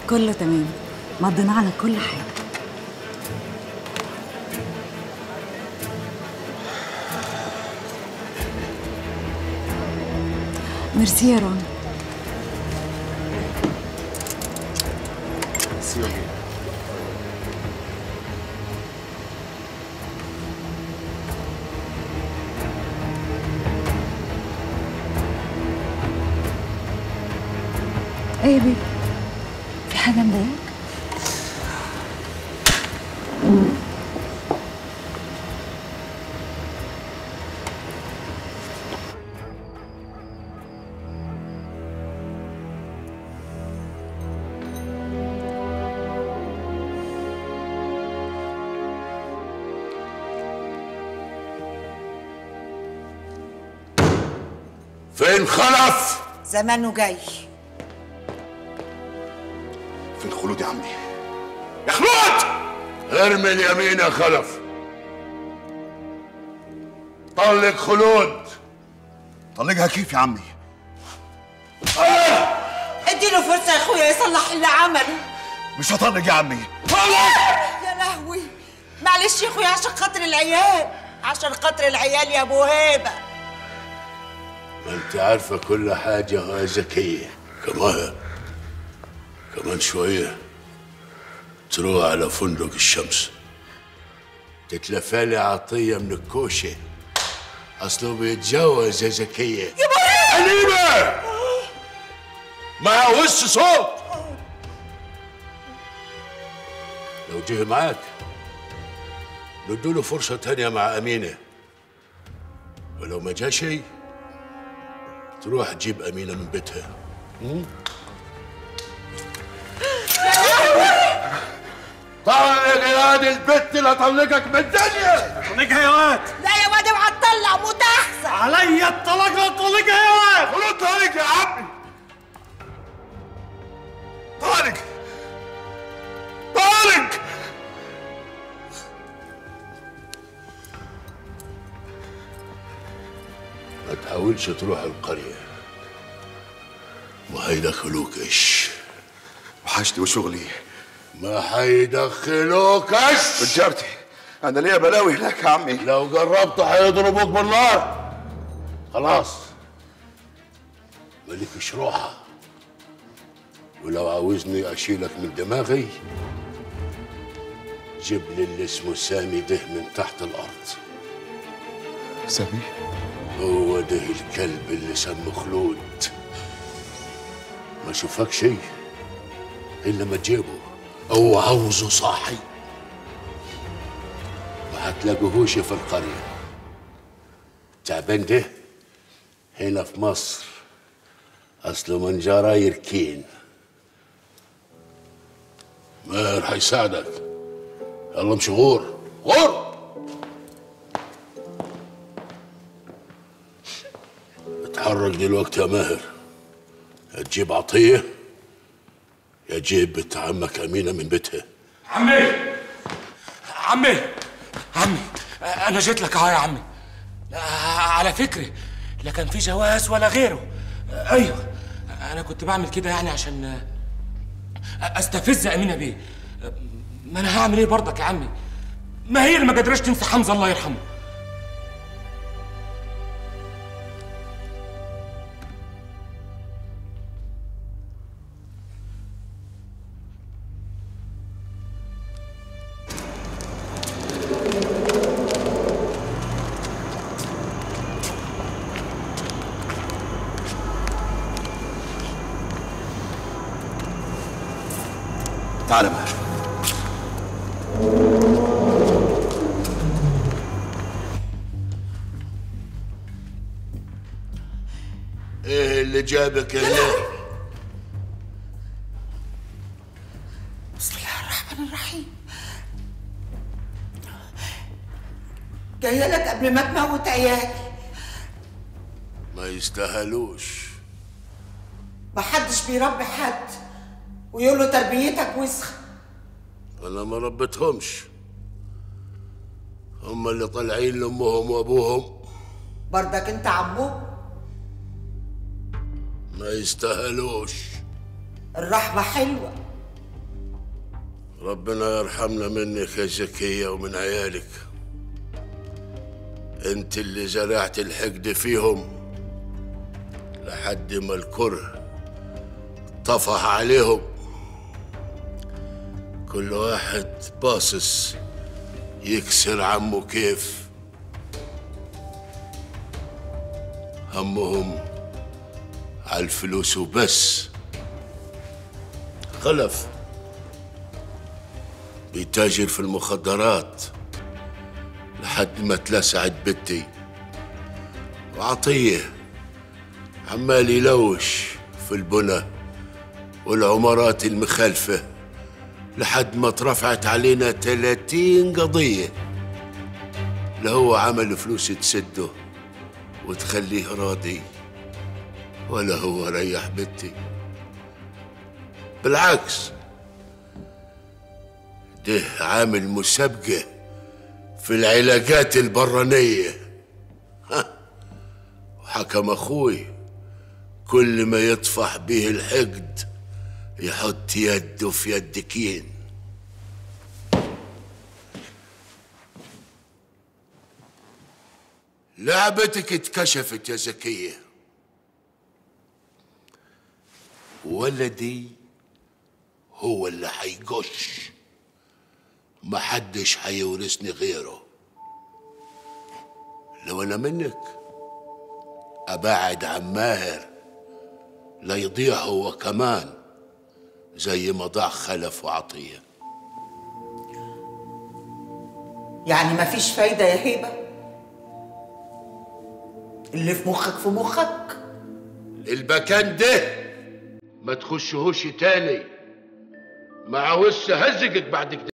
كله تمام مضينا على كل حاجه ميرسي يا رنا ايه يا بيبي في حاجه مضايقاك فين خلف؟ زمانه جاي فين خلود يا عمي؟ يا خلود! ارمي اليمين يا خلف طلق خلود طلقها كيف يا عمي؟ اديله فرصه يا اخويا يصلح اللي عمله مش هطلق يا عمي يا لهوي معلش يا اخويا عشان خاطر العيال عشان خاطر العيال يا ابو هيبه ما انت عارفة كل حاجة يا زكية كمان كمان شوية تروح على فندق الشمس تتلفالي عطية من الكوشة أصله بيتجوز يا زكية يا حليمة ما وش صوت لو جه معاك ندوله فرصة تانية مع أمينة ولو ما جا شيء تروح تجيب أمينة من بيتها طلق يا واد البت اللي اطلقك من الدنيا طلقها يا واد لا يا واد اوعى تطلع متحسن عليا الطلاق لا طلقها يا واد خلود طارق يا عمي طارق طارق ما تحاولش تروح القرية ما هيدخلوكش وحشتي وشغلي ما هيدخلوكش بجارتي انا ليا بلاوي هناك يا عمي لو قربت هيضربوك بالنار خلاص مالكش روحة ولو عاوزني اشيلك من دماغي جيب لي اللي اسمه سامي ده من تحت الارض سامي هو ده الكلب اللي سمه خلود ما شوفك شيء الا ما تجيبه هو عاوزه صاحي ما هتلاقوهوش في القرية تعبان ده هنا في مصر اصله من جراير كين ماهر هيساعدك يلا امشي غور غور اتحرك دلوقتي يا ماهر يا تجيب عطية يا تجيب بنت عمك أمينة من بيتها عمي عمي عمي انا جيت لك اهو يا عمي آه، على فكرة لا كان في جواز ولا غيره آه، ايوه انا كنت بعمل كده يعني عشان آه، استفز امينه بيه آه، ما انا هعمل ايه برضك يا عمي ما هي اللي ما قدرتش تنسى حمزه الله يرحمه تعال ماهر ايه اللي جابك هنا بسم الله الرحمن الرحيم جايه لك قبل ما تموت عيالي ما يستاهلوش محدش بيربي حد ويقول له تربيتك وسخه انا ما ربيتهمش هم اللي طالعين لامهم وابوهم برضك انت عمو ما يستاهلوش الرحمه حلوه ربنا يرحمنا منك يا زكية ومن عيالك انت اللي زرعت الحقد فيهم لحد ما الكره طفح عليهم كل واحد باصص يكسر عمه كيف همهم على الفلوس وبس خلف بيتاجر في المخدرات لحد ما اتلسعت بنتي وعطية عمال يلوش في البنى والعمارات المخالفة لحد ما اترفعت علينا 30 قضية لا هو عمل فلوس تسده وتخليه راضي ولا هو ريح بنتي بالعكس ده عامل مسابقة في العلاقات البرانية ها وحكم أخوي كل ما يطفح به الحقد يحط يده في يد كين لعبتك اتكشفت يا زكية ولدي هو اللي هيجش محدش هيورثني غيره لو انا منك ابعد عن ماهر لا يضيع هو كمان زي ما ضاع خلف وعطيه يعني مفيش فايدة يا هيبة اللي في مخك في مخك المكان ده ما تخشهوش تاني ما عاوزش هزقك بعد كده